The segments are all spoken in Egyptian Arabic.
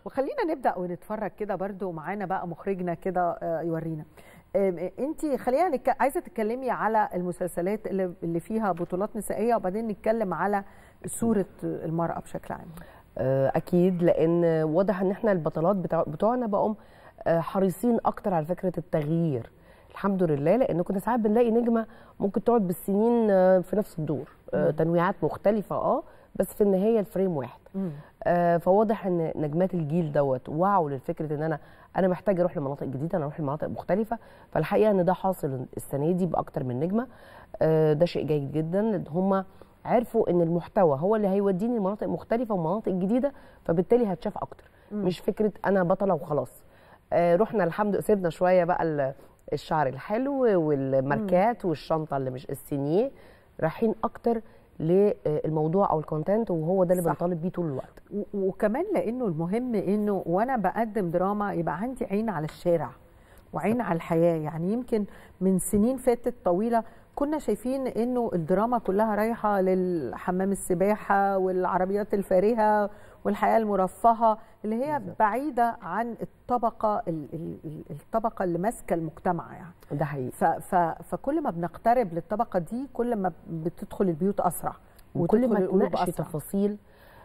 وخلينا نبدا ونتفرج كده برضو معانا بقى مخرجنا كده آه، يورينا انت خلينا نك... عايزه تتكلمي على المسلسلات اللي اللي فيها بطولات نسائيه وبعدين نتكلم على صوره المراه بشكل عام آه، اكيد لان واضح ان احنا البطلات بتاع بتوعنا بقوا آه، حريصين اكتر على فكره التغيير الحمد لله لان كنا ساعات بنلاقي نجمه ممكن تقعد بالسنين آه، في نفس الدور آه، مم. تنويعات مختلفه اه بس في النهايه الفريم واحد آه، فواضح ان نجمات الجيل دوت وعوا للفكره ان انا انا محتاجه اروح لمناطق جديده انا اروح لمناطق مختلفه فالحقيقه ان ده حاصل السنه دي باكتر من نجمه آه، ده شيء جيد جدا لان هم عرفوا ان المحتوى هو اللي هيوديني لمناطق مختلفه ومناطق جديده فبالتالي هتشاف اكتر مم. مش فكره انا بطله وخلاص آه، رحنا الحمد سيبنا شويه بقى ال- الشعر الحلو والماركات والشنطه اللي مش السينيه رايحين اكتر للموضوع او الكونتنت وهو ده اللي صح. بنطالب بيه طول الوقت و- وكمان لانه المهم انه وانا بقدم دراما يبقى عندي عين على الشارع وعين على الحياه يعني يمكن من سنين فاتت طويله كنا شايفين انه الدراما كلها رايحه للحمام السباحه والعربيات الفارهه والحياه المرفهه اللي هي بالظبط. بعيده عن الطبقه ال- ال- ال- الطبقه اللي ماسكه المجتمع يعني ده حقيقي ف ف فكل ما بنقترب للطبقه دي كل ما بتدخل البيوت اسرع وكل وتدخل ما القلوب تناقش أسرع. تفاصيل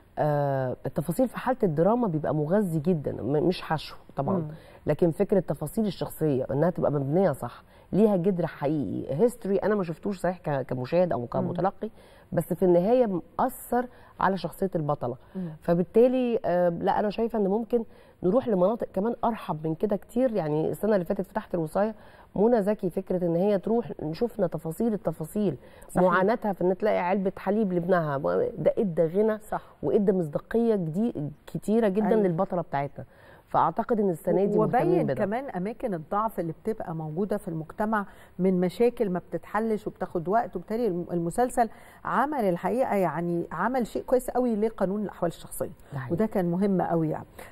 آه التفاصيل في حاله الدراما بيبقى مغذي جدا م- مش حشو طبعا مم. لكن فكره التفاصيل الشخصيه انها تبقى مبنيه صح ليها جذر حقيقي هيستوري انا ما شفتوش صحيح ك- كمشاهد او كمتلقي بس في النهايه مأثر على شخصيه البطله مم. فبالتالي آه لا انا شايفه ان ممكن نروح لمناطق كمان ارحب من كده كتير يعني السنه اللي فاتت فتحت الوصايه منى زكي فكره ان هي تروح شفنا تفاصيل التفاصيل صحيح. معاناتها في ان تلاقي علبه حليب لابنها ده ادى غنى صح وادى مصداقيه جديد كتيره جدا أيوة. للبطله بتاعتنا فاعتقد ان السنه دي مهتمين وبين بده كمان اماكن الضعف اللي بتبقى موجوده في المجتمع من مشاكل ما بتتحلش وبتاخد وقت وبالتالي الم- المسلسل عمل الحقيقه يعني عمل شيء كويس قوي لقانون الاحوال الشخصيه ده حقيقي. وده كان مهم قوي يعني